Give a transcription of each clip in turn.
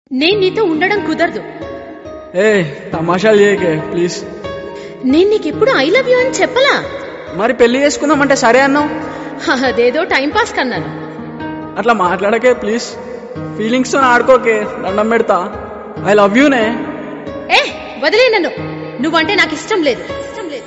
నేను నీతో ఉండడం కుదరదు ఏ తమాషాలు చేయకే ప్లీజ్ నేను నీకెప్పుడు ఐ లవ్ యూ అని చెప్పలా మరి పెళ్లి చేసుకుందామంటే సరే అన్నావు అదేదో టైం పాస్ కన్నాను అట్లా మాట్లాడకే ప్లీజ్ ఫీలింగ్స్తో ఆడుకోకే దండం పెడతా ఐ లవ్ యూనే ఏ వదిలే నన్ను నువ్వంటే నాకు ఇష్టం లేదు ఇష్టం లేదు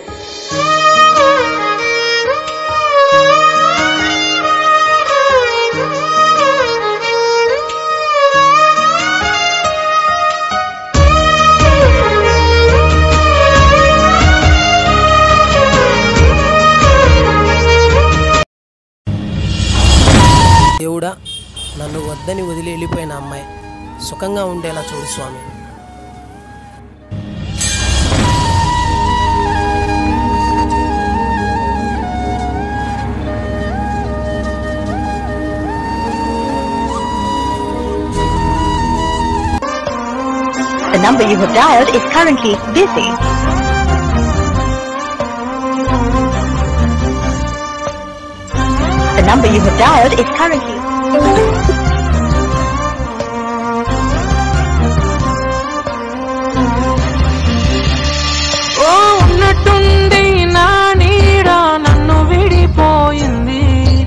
దేవుడా నన్ను వద్దని వదిలి వెళ్ళిపోయిన అమ్మాయి సుఖంగా ఉండేలా చూడు స్వామి The number you have dialed is currently busy. The number you have dialed is currently... ఓ ఉన్నట్టుండి నా నీడ నన్ను విడిపోయింది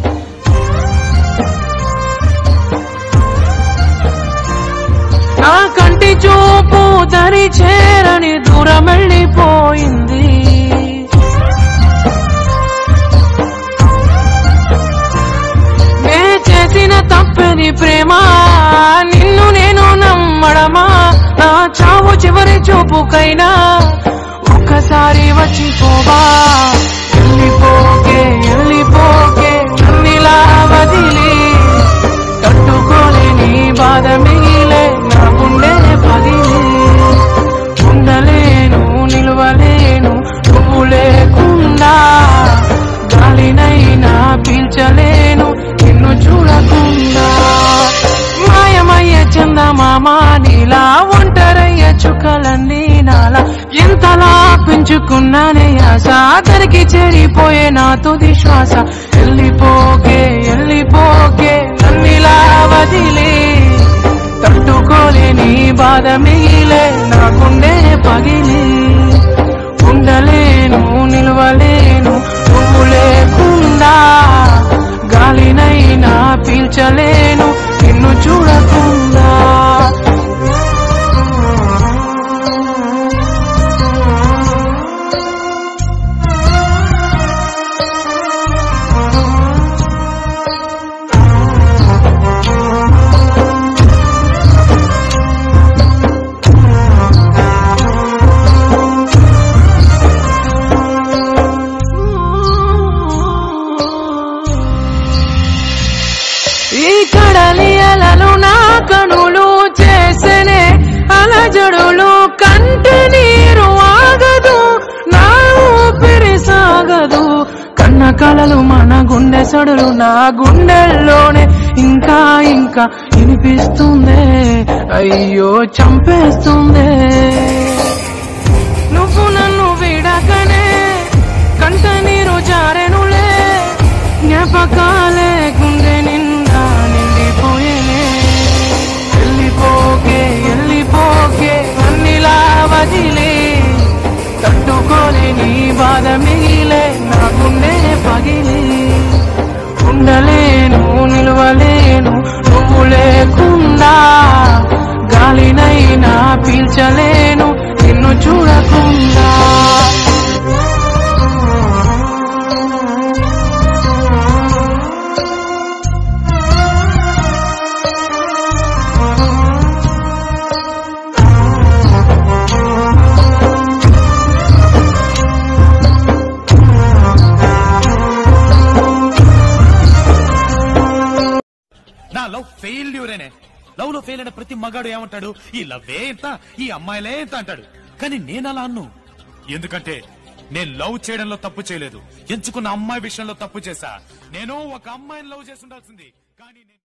నా కంటి చూపు దరి చేరని దూరం వెళ్ళిపోయింది నే చేసిన తప్పని ప్రేమ నిన్ను నేను నమ్మడమా నా చావు చివరి చూపుకైనా ఒక్కసారి వచ్చిపోవా వెళ్ళిపోకే వెళ్ళిపోకే నన్నిలా వదిలి తట్టుకోలేని బాధ మిగిలే నా గుండె పగిలి ఉండలేను నిలవలేను నువ్వు లేకుండా గాలినైనా పీల్చలేను నిన్ను చూడకుండా మాయమయ్య చందమామ నీలా ఒంటరయ్య చుక్కలన్నీ నాలా ఎంతలా పెంచుకున్నానే ఆశ అతనికి చెడిపోయే నా తుది శ్వాస వెళ్ళిపోకే వెళ్ళిపోకే నన్నిలా వదిలే తట్టుకోలేని బాధ మిగిలే నా గుండె పగిలి ఉండలేను నిలవలేను నువ్వు లేకుండా గాలినైనా పీల్చలేను నిన్ను చూడకుండా ఈ కడలి అలలు నా కనులు చేసెనే అలజడులు కంటి నీరు ఆగదు నా ఊపిరి సాగదు కన్న కలలు మన గుండె సడులు నా గుండెల్లోనే ఇంకా ఇంకా వినిపిస్తుందే అయ్యో చంపేస్తుందే నువ్వు నన్ను విడకనే కంట నీరు జారెనులే జ్ఞాపకాలే గుండె నిండా నిండిపోయేనే వెళ్ళిపోకే వెళ్ళిపోకే అన్నిలా వదిలే తట్టుకోలేని బాధ మిగిలే నా గుండె పగిలి ఉండలేను నిలవలేను నువ్వు లేకుండా గాలినైనా పీల్చలేను నిన్ను చూడకుండా నా లవ్ ఫెయిల్యూరేనే లవ్ లో ఫెయిల్ అయిన ప్రతి మగాడు ఏమంటాడు ఈ లవ్వే ఇంత ఈ అమ్మాయిలే ఇంత అంటాడు కానీ నేను అలా అన్ను ఎందుకంటే నేను లవ్ చేయడంలో తప్పు చేయలేదు ఎంచుకున్న అమ్మాయి విషయంలో తప్పు చేశా నేను ఒక అమ్మాయిని లవ్ చేసి ఉండాల్సింది కానీ నేను